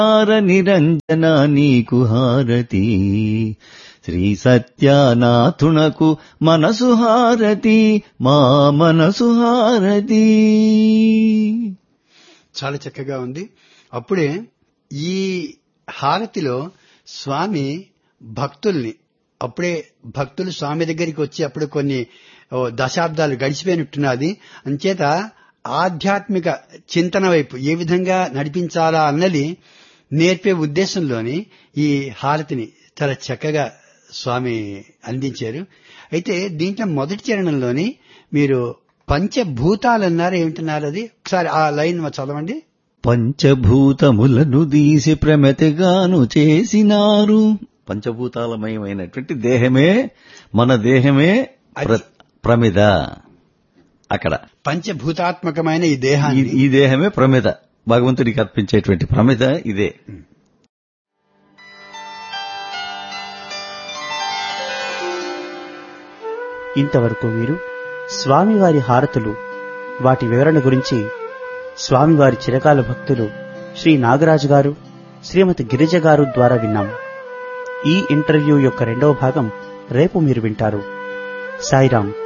హార నిరంజన నీకు హారతి శ్రీ సత్యానాథునకు మనసు హారతి మా మనసు హారతి చాలా చక్కగా ఉంది అప్పుడే ఈ హారతిలో స్వామి భక్తుల్ని అప్పుడే భక్తులు స్వామి దగ్గరికి వచ్చి అప్పుడు కొన్ని ఓ, దశాబ్దాలు గడిచిపోయినట్టున్నది అంచేత ఆధ్యాత్మిక చింతన వైపు ఏ విధంగా నడిపించాలా అన్నది నేర్పే ఉద్దేశంలోని ఈ హారతిని చాలా చక్కగా స్వామి అందించారు అయితే దీంట్లో మొదటి చరణంలోని మీరు పంచభూతాలన్నారు ఏమిటన్నారు అది ఒకసారి ఆ లైన్ చదవండి పంచభూతములను తీసి ప్రమతిగాను చేసినారు పంచభూతాలమయమైనటువంటి దేహమే మన దేహమే ప్ర- ప్రమిద అక్కడ పంచభూతాత్మకమైన ఈ ఈ- దేహాన్ని ఈ దేహమే ప్రమిద భగవంతుడికి అర్పించేటువంటి ప్రమిద ఇదే ఇంతవరకు మీరు స్వామివారి హారతులు వాటి వివరణ గురించి స్వామివారి చిరకాల భక్తులు శ్రీ నాగరాజు గారు శ్రీమతి గిరిజ గారు ద్వారా విన్నాం ఈ ఇంటర్వ్యూ యొక్క రెండవ భాగం రేపు మీరు వింటారు సాయిరాం